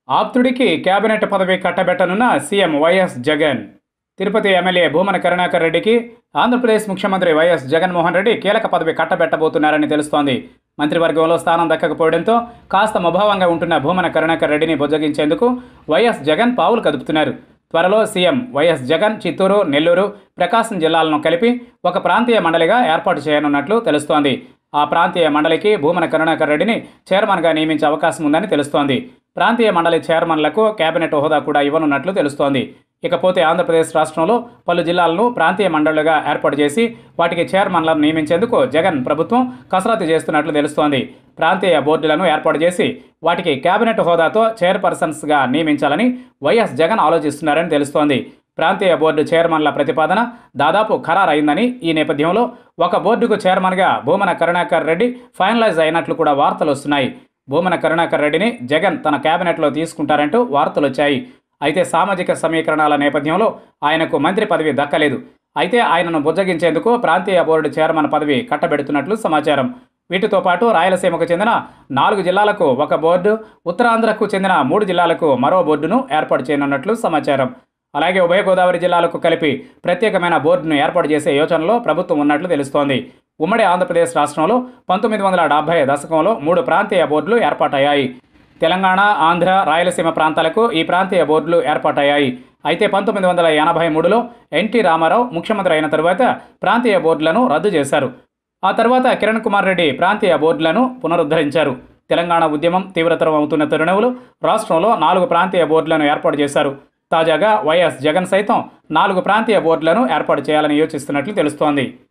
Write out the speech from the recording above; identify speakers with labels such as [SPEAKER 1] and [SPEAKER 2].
[SPEAKER 1] ఆప్తుడికి cabinet పదవి కట్టబెట్టనున్న CM YS Jagan Tirupati MLA Bhumana Karunakar రెడ్డికి ఆంధ్రప్రదేశ్ ముఖ్యమంత్రి వైఎస్ జగన్మోహన్ రెడ్డి కీలక పదవి కట్టబెట్టబోతున్నారని తెలుస్తోంది మంత్రివర్గంలో స్థానం దక్కకపోవడంతో కాస్త ముభావంగా ఉంటున్న భూమన కరుణాకర్ రెడ్డిని బుజ్జగించేందుకు వైఎస్ జగన్ పావులు కదుపుతున్నారు త్వరలో సీఎం వైఎస్ జగన్ చిత్తూరు నెల్లూరు ప్రకాశం జిల్లాలను కలిపి ఒక ప్రాంతీయ మండలిగా ఏర్పాటు చేయనున్నట్లు తెలుస్తోంది ఆ ప్రాంతీయ మండలికి భూమన కరుణాకర్ రెడ్డిని చైర్మన్గా నియమించే అవకాశం ఉందని తెలుస్తోంది ప్రాంతీయ మండలి చైర్మన్లకు కేబినెట్ హోదా కూడా ఇవ్వనున్నట్లు తెలుస్తోంది ఇకపోతే ఆంధ్రప్రదేశ్ రాష్ట్రంలో పలు జిల్లాలను ప్రాంతీయ మండళ్లుగా ఏర్పాటు చేసి వాటికి చైర్మన్లను నియమించేందుకు జగన్ ప్రభుత్వం కసరత్తు చేస్తున్నట్లు తెలుస్తోంది ప్రాంతీయ బోర్డులను ఏర్పాటు చేసి వాటికి కేబినెట్ హోదాతో చైర్పర్సన్స్గా నియమించాలని వైఎస్ జగన్ ఆలోచిస్తున్నారని తెలుస్తోంది ప్రాంతీయ బోర్డు చైర్మన్ల ప్రతిపాదన దాదాపు ఖరారైందని ఈ నేపథ్యంలో ఒక బోర్డుకు చైర్మన్గా భూమన కరుణాకర్ రెడ్డి ఫైనలైజ్ అయినట్లు కూడా వార్తలు వస్తున్నాయి భూమన కరుణాకర్ రెడ్డిని జగన్ తన కేబినెట్లో తీసుకుంటారంటూ వార్తలు వచ్చాయి అయితే సామాజిక సమీకరణాల నేపథ్యంలో ఆయనకు మంత్రి పదవి దక్కలేదు అయితే ఆయనను బుజ్జగించేందుకు ప్రాంతీయ బోర్డు చైర్మన్ పదవి కట్టబెడుతున్నట్లు సమాచారం వీటితో పాటు రాయలసీమకు చెందిన నాలుగు జిల్లాలకు ఒక బోర్డు ఉత్తరాంధ్రకు చెందిన మూడు జిల్లాలకు మరో బోర్డును ఏర్పాటు చేయనున్నట్లు సమాచారం అలాగే ఉభయ గోదావరి జిల్లాలకు కలిపి ప్రత్యేకమైన బోర్డును ఏర్పాటు చేసే యోచనలో ప్రభుత్వం ఉన్నట్లు తెలుస్తోంది ఉమ్మడి ఆంధ్రప్రదేశ్ రాష్ట్రంలో పంతొమ్మిది వందల డెబ్బై దశకంలో మూడు ప్రాంతీయ బోర్డులు ఏర్పాటయ్యాయి తెలంగాణ ఆంధ్ర రాయలసీమ ప్రాంతాలకు ఈ ప్రాంతీయ బోర్డులు ఏర్పాటయ్యాయి అయితే పంతొమ్మిది వందల ఎనభై మూడులో ఎన్టీ రామారావు ముఖ్యమంత్రి అయిన తరువాత ప్రాంతీయ బోర్డులను రద్దు చేశారు ఆ తర్వాత కిరణ్ కుమార్ రెడ్డి ప్రాంతీయ బోర్డులను పునరుద్ధరించారు తెలంగాణ ఉద్యమం తీవ్రతరం అవుతున్న తరుణంలో రాష్ట్రంలో నాలుగు ప్రాంతీయ బోర్డులను ఏర్పాటు చేశారు తాజాగా వైఎస్ జగన్ సైతం నాలుగు ప్రాంతీయ బోర్డులను ఏర్పాటు చేయాలని యోచిస్తున్నట్లు తెలుస్తోంది